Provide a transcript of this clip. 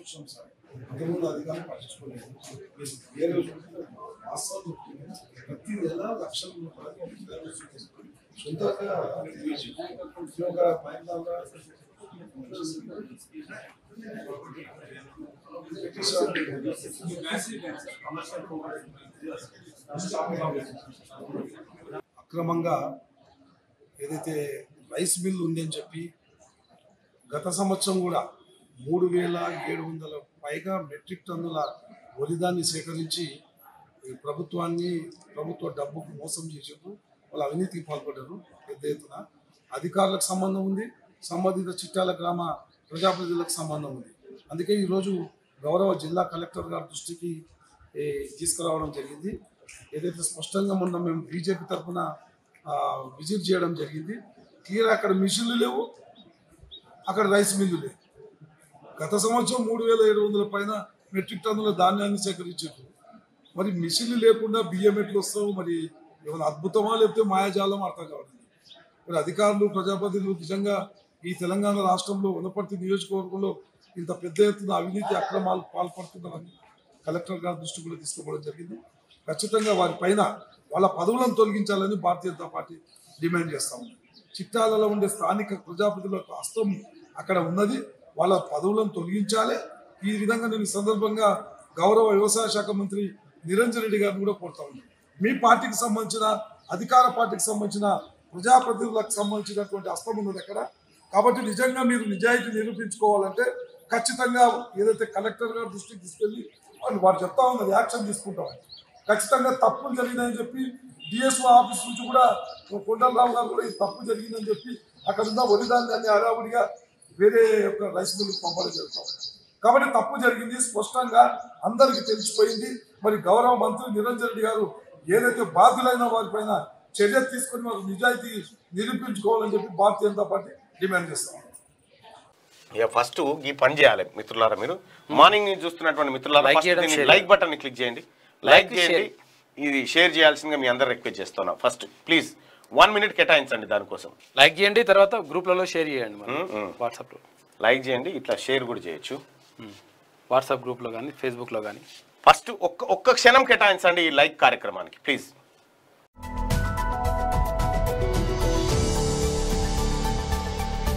చూసాం సార్ అంతకుముందు అధికారులు పట్టించుకోలేదు మీరు ఏ రోజు వాస్తవం చెప్తున్నాను. ప్రతి నెల లక్షల రూపాయలు అధికారులు చూపిస్తారు. సొంతంగా ఒక మైందాగా అక్రమంగా ఏదైతే రైస్ మిల్ ఉంది అని చెప్పి గత సంవత్సరం కూడా మూడు వేల ఏడు వందల పైగా మెట్రిక్ టన్నుల వరిదాన్ని సేకరించి ఈ ప్రభుత్వాన్ని ప్రభుత్వ డబ్బుకు మోసం చేసారు వాళ్ళు అవినీతికి పాల్పడ్డారు పెద్ద ఎత్తున అధికారులకు సంబంధం ఉంది సంబంధిత చిట్టాల గ్రామ ప్రజాప్రతినిధులకు సంబంధం ఉంది అందుకే ఈరోజు గౌరవ జిల్లా కలెక్టర్ గారి దృష్టికి ఏ, తీసుకురావడం జరిగింది ఏదైతే స్పష్టంగా మొన్న మేము బీజేపీ తరఫున విజిట్ చేయడం జరిగింది క్లియర్ అక్కడ మిషన్లు లేవు అక్కడ రైస్ మిల్లు లేవు గత సంవత్సరం మూడు వేల ఏడు వందల పైన మెట్రిక్ టన్నుల ధాన్యాన్ని సేకరించారు మరి మిషన్లు లేకుండా బియ్యం ఎట్లు వస్తావు మరి ఏమైనా అద్భుతమా లేకపోతే మాయాజాలం అర్థం కావడం లేదు. మరి అధికారులు ప్రజాప్రతినిధులు నిజంగా ఈ తెలంగాణ రాష్ట్రంలో వనపర్తి నియోజకవర్గంలో ఇంత పెద్ద ఎత్తున అవినీతి అక్రమాలు పాల్పడుతున్నారని కలెక్టర్ గారి దృష్టి కూడా తీసుకోవడం జరిగింది ఖచ్చితంగా వారి పైన వాళ్ళ పదవులను తొలగించాలని భారతీయ జనతా పార్టీ డిమాండ్ చేస్తా ఉంది చిట్టాలలో ఉండే స్థానిక ప్రజాప్రతినిధులకు హస్తం అక్కడ ఉన్నది వాళ్ళ పదవులను తొలగించాలి ఈ విధంగా నేను ఈ సందర్భంగా గౌరవ వ్యవసాయ శాఖ మంత్రి నిరంజన్ రెడ్డి గారిని కూడా కోరుతా ఉన్నాను మీ పార్టీకి సంబంధించిన అధికార పార్టీకి సంబంధించిన ప్రజాప్రతినిధులకు సంబంధించినటువంటి హస్తం ఉన్నది అక్కడ కాబట్టి నిజంగా మీరు నిజాయితీ నిరూపించుకోవాలంటే ఖచ్చితంగా ఏదైతే కలెక్టర్ గారి దృష్టికి తీసుకెళ్ళి వాళ్ళు వారు చెప్తా ఉన్నది యాక్షన్ తీసుకుంటామని ఖచ్చితంగా తప్పులు జరిగినాయని చెప్పి డిఎస్ఓ ఆఫీస్ నుంచి కూడా కొండలరావు గారు కూడా ఈ తప్పు జరిగిందని చెప్పి అక్కడ ఉన్న వరిధాన్యాన్ని హడావుడిగా వేరే యొక్క రైస్ మిల్లుకి పంపడం జరుగుతాం కాబట్టి తప్పు జరిగింది స్పష్టంగా అందరికీ తెలిసిపోయింది మరి గౌరవ మంత్రి నిరంజన్ రెడ్డి గారు ఏదైతే బాధ్యులైన వారిపైన చర్య తీసుకొని వారు నిజాయితీ నిరూపించుకోవాలని చెప్పి భారతీయ జనతా పార్టీ డిమాండ్ చేస్తాం ఇక ఫస్ట్ ఈ పని చేయాలి మిత్రులారా మీరు మార్నింగ్ నుంచి చూస్తున్నటువంటి మిత్రులారా Like first చేయడం, దీన్ని share లైక్ బటన్ ని క్లిక్ చేయండి లైక్ Like, చేయండి ఇది షేర్ చేయాల్సిందిగా మీ అందరు రిక్వెస్ట్ చేస్తున్నా ఫస్ట్ ప్లీజ్ వన్ మినిట్ కేటాయించండి దానికోసం లైక్ చేయండి తర్వాత గ్రూప్లలో షేర్ చేయండి మనం మ్మ్, మ్మ్. వాట్సాప్లో లైక్ చేయండి ఇట్లా షేర్ కూడా చేయొచ్చు వాట్సాప్ గ్రూప్లో కానీ ఫేస్బుక్లో కానీ ఫస్ట్ ఒక్క ఒక్క క్షణం కేటాయించండి ఈ లైక్ కార్యక్రమానికి ప్లీజ్